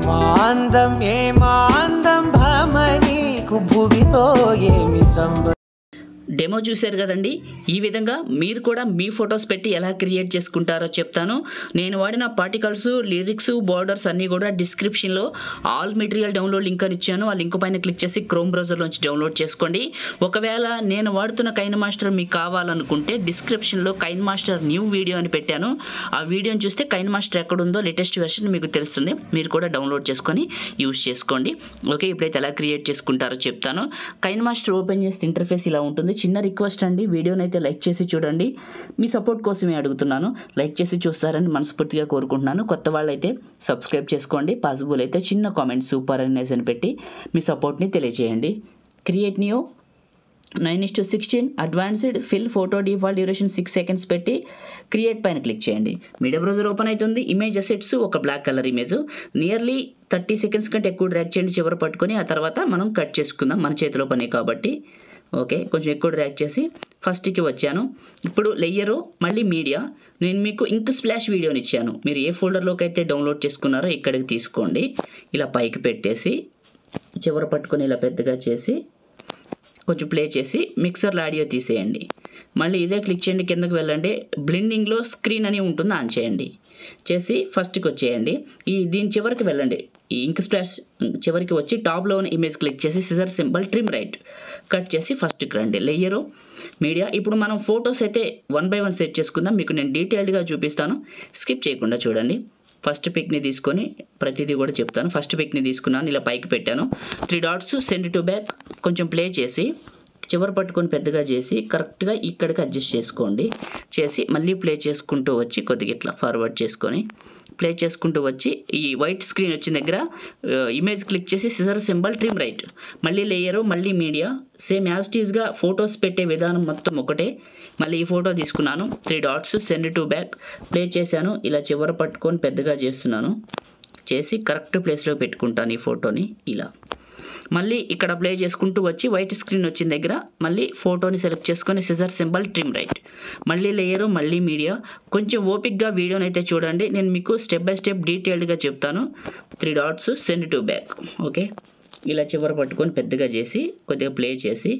ఏమాందం ఏమాందం భమనీకు భువితో ఏమి సంబ డెమో చూశారు కదండి ఈ విధంగా మీరు కూడా మీ ఫొటోస్ పెట్టి ఎలా క్రియేట్ చేసుకుంటారో చెప్తాను నేను వాడిన పార్టికల్స్ లిరిక్స్ బోర్డర్స్ అన్నీ కూడా డిస్క్రిప్షన్లో ఆల్ మెటీరియల్ డౌన్లోడ్ లింక్ అని ఇచ్చాను ఆ లింక్ పైన క్లిక్ చేసి క్రోమ్ బ్రౌజర్లోంచి డౌన్లోడ్ చేసుకోండి ఒకవేళ నేను వాడుతున్న కైన్ మాస్టర్ మీకు కావాలనుకుంటే డిస్క్రిప్షన్లో కైన్ మాస్టర్ న్యూ వీడియో అని పెట్టాను ఆ వీడియోని చూస్తే కైన్ మాస్టర్ ఎక్కడ ఉందో లేటెస్ట్ వెర్షన్ మీకు తెలుస్తుంది మీరు కూడా డౌన్లోడ్ చేసుకొని యూస్ చేసుకోండి ఓకే ఇప్పుడైతే ఎలా క్రియేట్ చేసుకుంటారో చెప్తాను కైన్ మాస్టర్ ఓపెన్ చేస్తే ఇంటర్ఫేస్ ఇలా ఉంటుంది చిన్న రిక్వెస్ట్ అండి వీడియోని అయితే లైక్ చేసి చూడండి మీ సపోర్ట్ కోసమే అడుగుతున్నాను లైక్ చేసి చూస్తారని మనస్ఫూర్తిగా కోరుకుంటున్నాను కొత్త వాళ్ళైతే సబ్స్క్రైబ్ చేసుకోండి పాసిబుల్ అయితే చిన్న కామెంట్ సూపర్ అనేసి అని పెట్టి మీ సపోర్ట్ని తెలియజేయండి create new nine is to sixteen advanced fill photo default duration six seconds పెట్టి క్రియేట్ పైన క్లిక్ చేయండి మీడియా బ్రౌజర్ ఓపెన్ అవుతుంది ఇమేజ్ అసెట్స్ ఒక black colour image nearly thirty seconds కంటే ఎక్కువ డ్రాక్ చేయండి చివరి పట్టుకొని ఆ తర్వాత మనం కట్ చేసుకుందాం మన చేతిలో పని కాబట్టి ఓకే కొంచెం ఎక్కువ డ్రాక్ చేసి ఫస్ట్కి వచ్చాను ఇప్పుడు లేయరు మళ్ళీ మీడియా నేను మీకు ఇంక్ స్ప్లాష్ వీడియోని ఇచ్చాను మీరు ఏ ఫోల్డర్లోకి అయితే డౌన్లోడ్ చేసుకున్నారో ఇక్కడికి తీసుకోండి ఇలా పైకి పెట్టేసి చివర పట్టుకొని ఇలా పెద్దగా చేసి కొంచెం ప్లే చేసి మిక్సర్లో ఆడియో తీసేయండి మళ్ళీ ఇదే క్లిక్ చేయండి కిందకి వెళ్ళండి బ్లెండింగ్లో స్క్రీన్ అని ఉంటుంది ఆన్ చేయండి చేసి ఫస్ట్కి వచ్చేయండి ఈ దీని చివరికి వెళ్ళండి ఈ ఇంక్ స్ప్లాష్ చివరికి వచ్చి టాప్లో ఉన్న ఇమేజ్ క్లిక్ చేసి scissor symbol trim right cut చేసి ఫస్ట్కి రండి లేయరు మీడియా ఇప్పుడు మనం ఫొటోస్ అయితే వన్ బై వన్ సెట్ చేసుకుందాం మీకు నేను డీటెయిల్డ్గా చూపిస్తాను స్కిప్ చేయకుండా చూడండి ఫస్ట్ పిక్ని తీసుకొని ప్రతిదీ కూడా చెప్తాను ఫస్ట్ పిక్ని తీసుకున్నాను ఇలా పైకి పెట్టాను three dots send to back కొంచెం ప్లే చేసి చివరి పట్టుకొని పెద్దగా చేసి కరెక్ట్గా ఇక్కడికి అడ్జస్ట్ చేసుకోండి చేసి మళ్ళీ ప్లే చేసుకుంటూ వచ్చి కొద్దిగా ఇట్లా ఫార్వర్డ్ చేసుకొని ప్లే చేసుకుంటూ వచ్చి ఈ వైట్ స్క్రీన్ వచ్చిన దగ్గర ఇమేజ్ క్లిక్ చేసి సిజర్ సింబల్ ట్రిమ్ రైట్ మళ్ళీ లేయరు మళ్ళీ మీడియా సేమ్ యాజ్టీస్గా ఫొటోస్ పెట్టే విధానం మొత్తం ఒకటే మళ్ళీ ఈ ఫోటో తీసుకున్నాను three dots send to back play చేశాను ఇలా చివర పట్టుకొని పెద్దగా చేస్తున్నాను చేసి కరెక్ట్ ప్లేస్లో పెట్టుకుంటాను ఈ ఫోటోని ఇలా మళ్ళీ ఇక్కడ ప్లే చేసుకుంటూ వచ్చి వైట్ స్క్రీన్ వచ్చిన దగ్గర మళ్ళీ ఫోటోని సెలెక్ట్ చేసుకొని సిజర్ సింబల్ ట్రిమ్ రైట్ మళ్ళీ లేయరు మళ్ళీ మీడియా కొంచెం ఓపిక్గా వీడియోని అయితే చూడండి నేను మీకు స్టెప్ బై స్టెప్ డీటెయిల్డ్గా చెప్తాను three dots send to back okay ఇలా చివర పట్టుకొని పెద్దగా చేసి కొద్దిగా ప్లే చేసి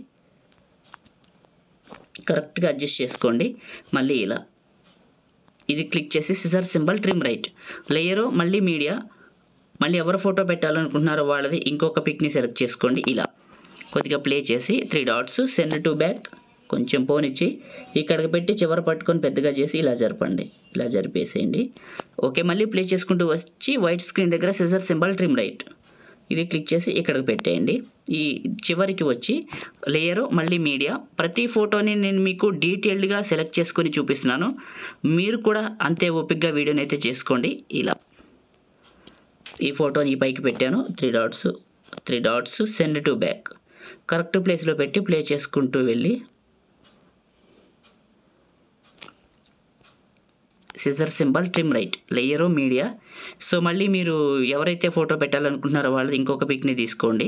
కరెక్ట్గా అడ్జస్ట్ చేసుకోండి మళ్ళీ ఇలా ఇది క్లిక్ చేసి scissor symbol trim right layer మళ్ళీ మీడియా మళ్ళీ ఎవరు ఫోటో పెట్టాలనుకుంటున్నారో వాళ్ళది ఇంకొక పిక్ని సెలెక్ట్ చేసుకోండి ఇలా కొద్దిగా ప్లే చేసి three dots send to back కొంచెం పోనిచ్చి ఇక్కడికి పెట్టి చివర పట్టుకొని పెద్దగా చేసి ఇలా జరపండి ఇలా జరిపేసేయండి ఓకే మళ్ళీ ప్లే చేసుకుంటూ వచ్చి వైట్ స్క్రీన్ దగ్గర సిజర్ సింబల్ ట్రిమ్ రైట్ ఇది క్లిక్ చేసి ఇక్కడికి పెట్టేయండి ఈ చివరికి వచ్చి లేయరు మళ్ళీ మీడియా ప్రతి ఫోటోని నేను మీకు డీటెయిల్డ్గా సెలెక్ట్ చేసుకొని చూపిస్తున్నాను మీరు కూడా అంతే ఓపిక్గా వీడియోని అయితే చేసుకోండి ఇలా ఈ ఫోటోని ఈ పైకి పెట్టాను three dots three dots send to back correct ప్లేస్లో పెట్టి ప్లే చేసుకుంటూ వెళ్ళి scissor symbol trim right layer media so మళ్ళీ మీరు ఎవరైతే ఫోటో పెట్టాలనుకుంటున్నారో వాళ్ళది ఇంకొక పిక్ని తీసుకోండి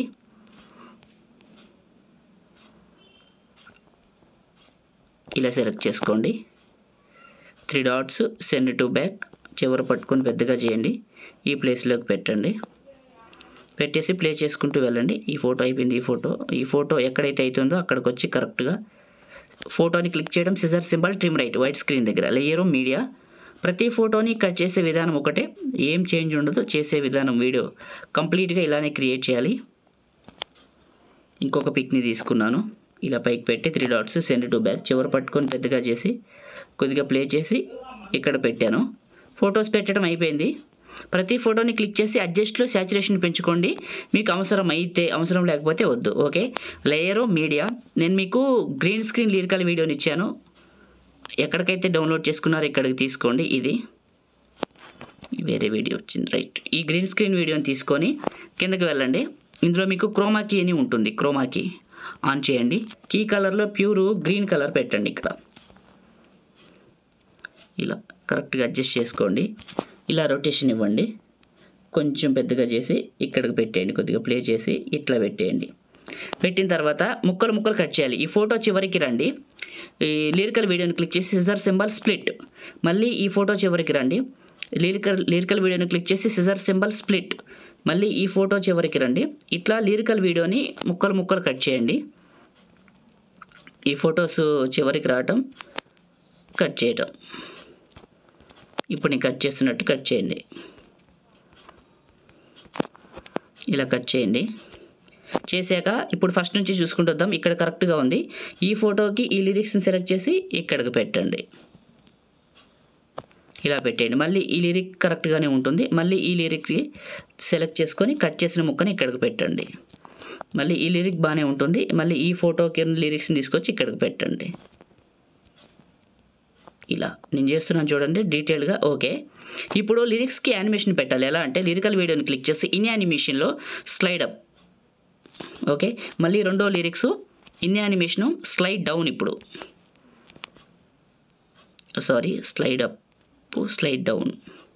ఇలా సెలెక్ట్ చేసుకోండి three dots send to back చివర పట్టుకొని పెద్దగా చేయండి ఈ ప్లేస్లోకి పెట్టండి పెట్టేసి ప్లే చేసుకుంటూ వెళ్ళండి ఈ ఫోటో అయిపోయింది ఈ ఫోటో ఈ ఫోటో ఎక్కడైతే అవుతుందో అక్కడికి వచ్చి కరెక్ట్గా ఫోటోని క్లిక్ చేయడం scissor symbol trim right white screen దగ్గర లేయరు మీడియా ప్రతి ఫోటోని కట్ చేసే విధానం ఒకటే ఏం చేంజ్ ఉండదు చేసే విధానం వీడియో కంప్లీట్గా ఇలానే క్రియేట్ చేయాలి ఇంకొక పిక్ని తీసుకున్నాను ఇలా పైకి పెట్టి three dots send to back చివర పట్టుకొని పెద్దగా చేసి కొద్దిగా ప్లే చేసి ఇక్కడ పెట్టాను ఫొటోస్ పెట్టడం అయిపోయింది ప్రతి ఫోటోని క్లిక్ చేసి అడ్జస్ట్లో శాచురేషన్ పెంచుకోండి మీకు అవసరం అయితే అవసరం లేకపోతే వద్దు ఓకే లేయరు మీడియా నేను మీకు గ్రీన్ స్క్రీన్ లిరికల్ వీడియోని ఇచ్చాను ఎక్కడికైతే డౌన్లోడ్ చేసుకున్నారో ఇక్కడికి తీసుకోండి ఇది వేరే వీడియో వచ్చింది రైట్ ఈ గ్రీన్ స్క్రీన్ వీడియోని తీసుకొని కిందకి వెళ్ళండి ఇందులో మీకు క్రోమా కీ అని ఉంటుంది క్రోమా కీ ఆన్ చేయండి కీ కలర్లో ప్యూర్ గ్రీన్ కలర్ పెట్టండి ఇక్కడ ఇలా కరెక్ట్గా అడ్జస్ట్ చేసుకోండి ఇలా రొటేషన్ ఇవ్వండి కొంచెం పెద్దగా చేసి ఇక్కడికి పెట్టేయండి కొద్దిగా ప్లే చేసి ఇట్లా పెట్టేయండి పెట్టిన తర్వాత ముక్కలు ముక్కలు కట్ చేయాలి ఈ ఫోటో చివరికి రండి ఈ లిరికల్ వీడియోని క్లిక్ చేసి సిజర్ సింబల్ స్ప్లిట్ మళ్ళీ ఈ ఫోటో చివరికి రండి లిరికల్ లిరికల్ వీడియోని క్లిక్ చేసి సిజర్ సింబల్ స్ప్లిట్ మళ్ళీ ఈ ఫోటో చివరికి రండి ఇట్లా లిరికల్ వీడియోని ముక్కలు ముక్కలు కట్ చేయండి ఈ ఫొటోస్ చివరికి రావటం కట్ చేయటం ఇప్పుడు నేను కట్ చేస్తున్నట్టు కట్ చేయండి ఇలా కట్ చేయండి చేశాక ఇప్పుడు ఫస్ట్ నుంచి చూసుకుంటూ వద్దాం ఇక్కడ కరెక్ట్గా ఉంది ఈ ఫోటోకి ఈ లిరిక్స్ని సెలెక్ట్ చేసి ఇక్కడికి పెట్టండి ఇలా పెట్టేయండి మళ్ళీ ఈ లిరిక్ కరెక్ట్గానే ఉంటుంది మళ్ళీ ఈ లిరిక్కి సెలెక్ట్ చేసుకొని కట్ చేసిన ముక్కని ఇక్కడికి పెట్టండి మళ్ళీ ఈ లిరిక్ బాగానే ఉంటుంది మళ్ళీ ఈ ఫోటోకి లిరిక్స్ని తీసుకొచ్చి ఇక్కడికి పెట్టండి ఇలా నేను చేస్తున్నాను చూడండి డీటెయిల్గా ఓకే ఇప్పుడు లిరిక్స్కి యానిమేషన్ పెట్టాలి ఎలా అంటే లిరికల్ వీడియోని క్లిక్ చేసి ఇన్ యానిమేషన్లో స్లైడ్ అప్ ఓకే మళ్ళీ రెండో lyrics in animation slide down ఇప్పుడు sorry slide up slide down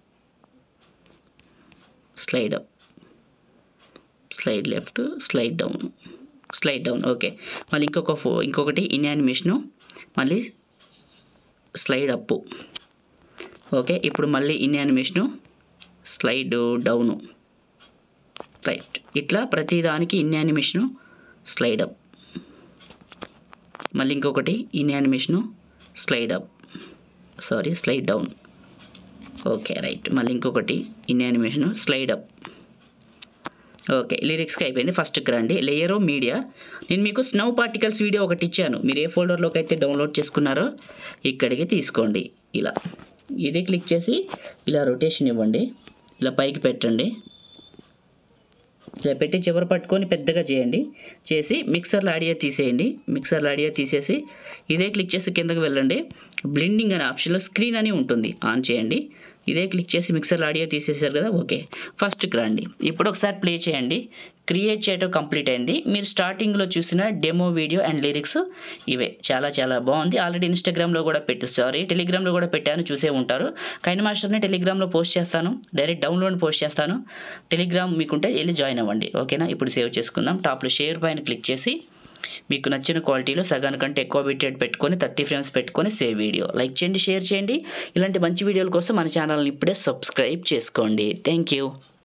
slide up slide left slide down slide down okay మళ్ళీ ఇంకొక ఫో ఇంకొకటి ఇన్ యానిమేషను మళ్ళీ స్లైడ్ అప్ ఓకే ఇప్పుడు మళ్ళీ in animation slide down right ఇట్లా ప్రతిదానికి ఇన్ యానిమేషను స్లైడ్ అప్ మళ్ళీ ఇంకొకటి in animation slide up sorry slide down okay right మళ్ళీ ఇంకొకటి in animation slide up okay లిరిక్స్కి అయిపోయింది ఫస్ట్కి రండి లేయరో మీడియా నేను మీకు స్నో పార్టికల్స్ వీడియో ఒకటి ఇచ్చాను మీరు ఏ ఫోల్డర్లోకి అయితే డౌన్లోడ్ చేసుకున్నారో ఇక్కడికి తీసుకోండి ఇలా ఇది క్లిక్ చేసి ఇలా రొటేషన్ ఇవ్వండి ఇలా పైకి పెట్టండి ఇలా పెట్టి చివరి పట్టుకొని పెద్దగా చేయండి చేసి మిక్సర్లో ఆడియో తీసేయండి మిక్సర్లో ఆడియో తీసేసి ఇదే క్లిక్ చేసి కిందకి వెళ్ళండి బ్లెండింగ్ అనే ఆప్షన్లో స్క్రీన్ అని ఉంటుంది ఆన్ చేయండి ఇదే క్లిక్ చేసి మిక్సర్లో ఆడియో తీసేసారు కదా ఓకే ఫస్ట్కి రండి ఇప్పుడు ఒకసారి ప్లే చేయండి క్రియేట్ చేయడం కంప్లీట్ అయింది మీరు స్టార్టింగ్లో చూసిన డెమో వీడియో అండ్ లిరిక్స్ ఇవే చాలా చాలా బాగుంది ఆల్రెడీ ఇన్స్టాగ్రామ్లో కూడా పెట్టి సారీ టెలిగ్రామ్లో కూడా పెట్టాను చూసే ఉంటారు కైన్ మాస్టర్ని టెలిగ్రామ్లో పోస్ట్ చేస్తాను డైరెక్ట్ డౌన్లోడ్ పోస్ట్ చేస్తాను టెలిగ్రామ్ మీకుంటే వెళ్ళి జాయిన్ అవ్వండి ఓకేనా ఇప్పుడు సేవ్ చేసుకుందాం టాప్లో షేర్ పైన క్లిక్ చేసి మీకు నచ్చిన క్వాలిటీలో సగానికంటే ఎక్కువ బిట్టెడ్ పెట్టుకొని థర్టీ ఫ్రేమ్స్ పెట్టుకొని సేవ్ వీడియో లైక్ చేయండి షేర్ చేయండి ఇలాంటి మంచి వీడియోల కోసం మన ఛానల్ని ఇప్పుడే సబ్స్క్రైబ్ చేసుకోండి థ్యాంక్ యూ